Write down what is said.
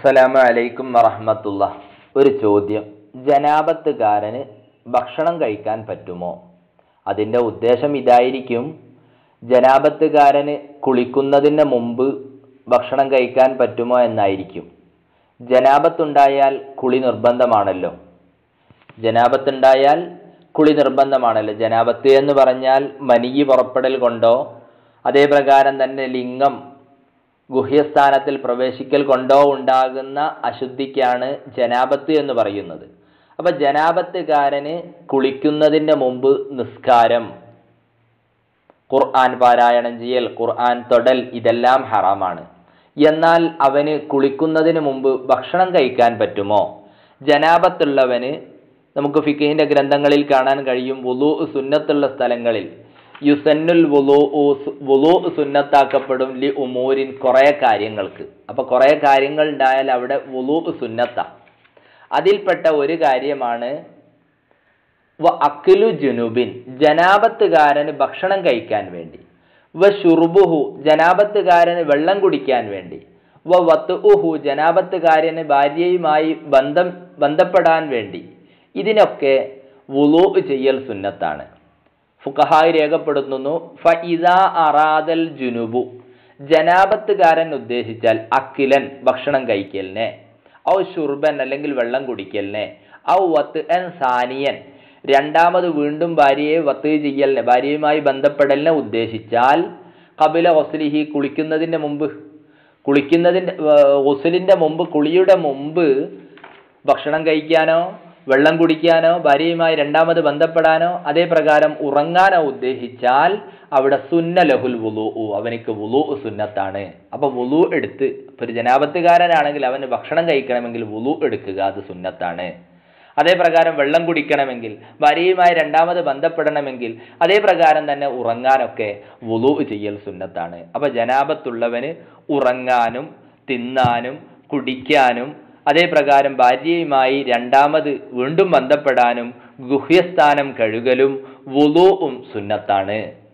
അസ്സലാമു അലൈക്കും വറഹ്മത്തുള്ള ഒരു ചോദ്യം ജനാപത്തുകാരന് ഭക്ഷണം കഴിക്കാൻ പറ്റുമോ അതിൻ്റെ ഉദ്ദേശം ഇതായിരിക്കും ജനാപത്തുകാരന് കുളിക്കുന്നതിന് മുമ്പ് ഭക്ഷണം കഴിക്കാൻ പറ്റുമോ എന്നായിരിക്കും ജനാപത്തുണ്ടായാൽ കുളി നിർബന്ധമാണല്ലോ ജനാപത്തുണ്ടായാൽ കുളി നിർബന്ധമാണല്ലോ ജനാപത്ത് എന്ന് പറഞ്ഞാൽ മനിയ് പുറപ്പെടൽ കൊണ്ടോ അതേ പ്രകാരം തന്നെ ലിംഗം ഗുഹ്യസ്ഥാനത്തിൽ പ്രവേശിക്കൽ കൊണ്ടോ ഉണ്ടാകുന്ന അശുദ്ധിക്കാണ് ജനാപത്ത് എന്ന് പറയുന്നത് അപ്പൊ ജനാപത്തുകാരന് കുളിക്കുന്നതിന്റെ മുമ്പ് നിസ്കാരം ഖുർആൻ പാരായണം ചെയ്യൽ ഖുർആൻ തൊടൽ ഇതെല്ലാം ഹറാമാണ് എന്നാൽ അവന് കുളിക്കുന്നതിന് മുമ്പ് ഭക്ഷണം കഴിക്കാൻ പറ്റുമോ ജനാപത്തുള്ളവന് നമുക്ക് ഫിഖിന്റെ ഗ്രന്ഥങ്ങളിൽ കാണാൻ കഴിയും വുളു സുന്നത്തുള്ള സ്ഥലങ്ങളിൽ യുസന്നുൽ വുളു വുളു സുന്നത്താക്കപ്പെടും ലി ഉമൂരിൻ കുറേ കാര്യങ്ങൾക്ക് അപ്പൊ കുറേ കാര്യങ്ങൾ ഉണ്ടായാൽ അവിടെ വുളു സുന്നത്ത അതിൽപ്പെട്ട ഒരു കാര്യമാണ് വ അക്കിലു ജുനുബിൻ ജനാപത്തുകാരന് ഭക്ഷണം കഴിക്കാൻ വേണ്ടി വ ഷുർബുഹു ജനാപത്തുകാരന് വെള്ളം കുടിക്കാൻ വേണ്ടി വ വത്തുഹു ജനാപത്തുകാരന് ഭാര്യയുമായി ബന്ധം ബന്ധപ്പെടാൻ വേണ്ടി ഇതിനൊക്കെ വുളു ചെയ്യൽ സുന്നത്താണ് ഫുഖഹായി രേഖപ്പെടുത്തുന്നു ഫ ഇദാ അറാദൽ ജുനുബു ജനാപത്തുകാരൻ ഉദ്ദേശിച്ചാൽ അക്കിലൻ ഭക്ഷണം കഴിക്കലിനെ ഔ ഷുർബൻ അല്ലെങ്കിൽ വെള്ളം കുടിക്കലിനെ ഔ വത്ത് എൻ സാനിയൻ രണ്ടാമത് വീണ്ടും ഭാര്യയെ വത്ത് ചെയ്യലിനെ ഭാര്യയുമായി ബന്ധപ്പെടലിനെ ഉദ്ദേശിച്ചാൽ കപില ഒസ്ലിഹി കുളിക്കുന്നതിൻ്റെ മുമ്പ് കുളിക്കുന്നതിൻ്റെ ഒസ്ലിൻ്റെ മുമ്പ് കുളിയുടെ മുമ്പ് ഭക്ഷണം കഴിക്കാനോ വെള്ളം കുടിക്കാനോ ഭാര്യയുമായി രണ്ടാമത് ബന്ധപ്പെടാനോ അതേ പ്രകാരം ഉറങ്ങാനോ ഉദ്ദേശിച്ചാൽ അവിടെ സുന്ന ലഹുൽ വുളു അവനിക്ക് വുളു സുന്നത്താണ് അപ്പൊ വുളു എടുത്ത് ഇപ്പൊ ഒരു ജനാപത്തുകാരനാണെങ്കിൽ അവന് ഭക്ഷണം കഴിക്കണമെങ്കിൽ വുളു എടുക്കുക അത് സുന്നത്താണ് അതേ പ്രകാരം വെള്ളം കുടിക്കണമെങ്കിൽ ഭാര്യയുമായി രണ്ടാമത് ബന്ധപ്പെടണമെങ്കിൽ അതേ പ്രകാരം തന്നെ ഉറങ്ങാനൊക്കെ വുളു ചെയ്യൽ സുന്നത്താണ് അപ്പൊ ജനാപത്തുള്ളവന് ഉറങ്ങാനും തിന്നാനും കുടിക്കാനും അതേ പ്രകാരം ഭാര്യയുമായി രണ്ടാമത് വീണ്ടും ബന്ധപ്പെടാനും ഗുഹ്യസ്ഥാനം കഴുകലും വുളുവും സുന്നത്താണ്